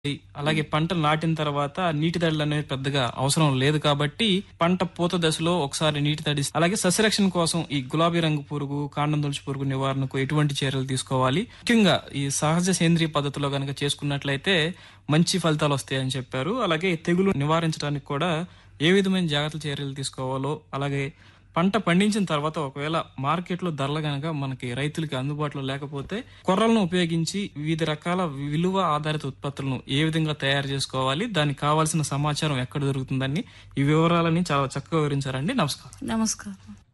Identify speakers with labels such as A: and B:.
A: అలాగే పంటలు నాటిన తర్వాత నీటి తడులు అనేవి పెద్దగా అవసరం లేదు కాబట్టి పంట పూత దశలో ఒకసారి నీటి తడి అలాగే సస్యరక్షణ కోసం ఈ గులాబీ రంగు పురుగు కాండం తొలచి పురుగు నివారణకు ఎటువంటి చర్యలు తీసుకోవాలి ముఖ్యంగా ఈ సహజ సేంద్రియ పద్ధతిలో గనక చేసుకున్నట్లయితే మంచి ఫలితాలు వస్తాయని చెప్పారు అలాగే తెగులు నివారించడానికి కూడా ఏ విధమైన జాగ్రత్తలు చర్యలు తీసుకోవాలో అలాగే పంట పండించిన తర్వాత ఒకవేళ మార్కెట్లో ధరలు గనక మనకి రైతులకి అందుబాటులో లేకపోతే కొర్రలను ఉపయోగించి వివిధ రకాల విలువ ఆధారిత ఉత్పత్తులను ఏ విధంగా తయారు చేసుకోవాలి దానికి కావాల్సిన సమాచారం ఎక్కడ దొరుకుతుందని ఈ వివరాలని చాలా చక్కగా వివరించారండి నమస్కారం
B: నమస్కారం